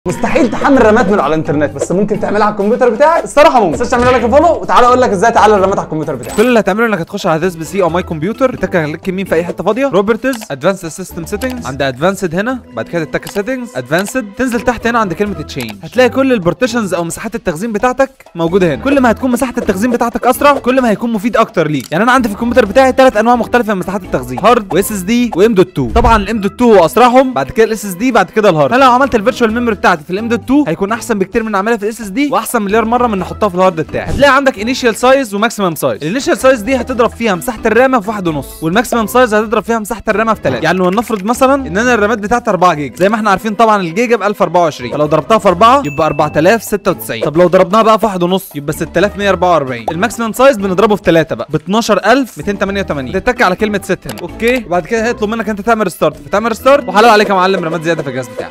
مستحيل تحمل رامات من على الانترنت بس ممكن تعملها على الكمبيوتر بتاعك الصراحه ممكن بس تعمل لك فولو وتعالى اقول لك ازاي تعلق الرامات على الكمبيوتر بتاعك كل اللي هتعمله انك هتخش على ذس بي سي او ماي كمبيوتر تتك كليك يمين في اي حته فاضيه روبرتز ادفانسد سيستم سيتنجز عند ادفانسد هنا بعد كده تتك سيتنجز ادفانسد تنزل تحت هنا عند كلمه تشينج هتلاقي كل البارتيشنز او مساحات التخزين بتاعتك موجوده هنا كل ما هتكون مساحه التخزين بتاعتك اسرع كل ما هيكون مفيد اكتر ليك يعني انا عندي في الكمبيوتر بتاعي ثلاث انواع مختلفه من مساحات التخزين هارد واس اس دي وام دوت 2 طبعا الام دوت 2 هو اسرعهم بعد كده الاس اس دي بعد كده الهارد انا لو عملت الفيرتشوال ميموري بتاعتي في الام دوت 2 هيكون احسن بكتير من اعملها في الاس اس دي واحسن مليار مره من نحطها في الهارد بتاعي هتلاقي عندك انيشال سايز وماكسيمم سايز الانيشال سايز دي هتضرب فيها مساحه الرامه في واحد ونص والماكسيمم سايز هتضرب فيها مساحه الرامه في 3 يعني لو نفرض مثلا ان انا الرامات بتاعتي 4 جيجا زي ما احنا عارفين طبعا الجيجا ب 1024 فلو ضربتها في 4 يبقى 4096 طب لو ضربناها بقى في واحد ونص يبقى 6144 الماكسيمم سايز بنضربه في 3 بقى ب 12288 تتك على كلمه ست هنا اوكي وبعد كده هيطلب منك انت تعمل ريستارت فتعمل ريستارت وحلال عليك يا معلم رامات زياده في الجهاز بتاعك